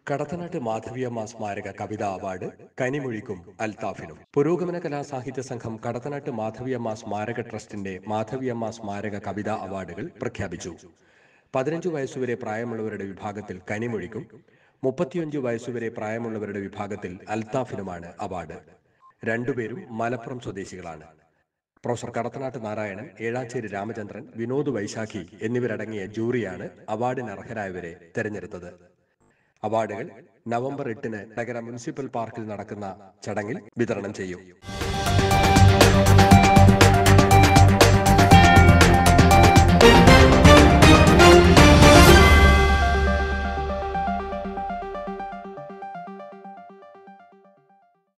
കടത്തനാട്ട് മാധവിയമ്മ സ്മാരക കവിതാ അവാർഡ് കനിമൊഴിക്കും അൽത്താഫിനും പുരോഗമന കലാ സാഹിത്യ സംഘം കടത്തനാട്ട് മാധവിയമ്മ സ്മാരക ട്രസ്റ്റിന്റെ മാധവിയമ്മ സ്മാരക കവിതാ അവാർഡുകൾ പ്രഖ്യാപിച്ചു പതിനഞ്ചു വയസ്സുവരെ പ്രായമുള്ളവരുടെ വിഭാഗത്തിൽ കനിമൊഴിക്കും മുപ്പത്തിയഞ്ചു വയസ്സുവരെ പ്രായമുള്ളവരുടെ വിഭാഗത്തിൽ അൽത്താഫിനുമാണ് അവാർഡ് രണ്ടുപേരും മലപ്പുറം സ്വദേശികളാണ് പ്രൊഫസർ കടത്തനാട്ട് നാരായണൻ ഏഴാച്ചേരി രാമചന്ദ്രൻ വിനോദ് വൈശാഖി എന്നിവരടങ്ങിയ ജൂറിയാണ് അവാർഡിന് അർഹരായവരെ തെരഞ്ഞെടുത്തത് അവാർഡുകൾ നവംബർ എട്ടിന് നഗര മുനിസിപ്പൽ പാർക്കിൽ നടക്കുന്ന ചടങ്ങിൽ വിതരണം ചെയ്യും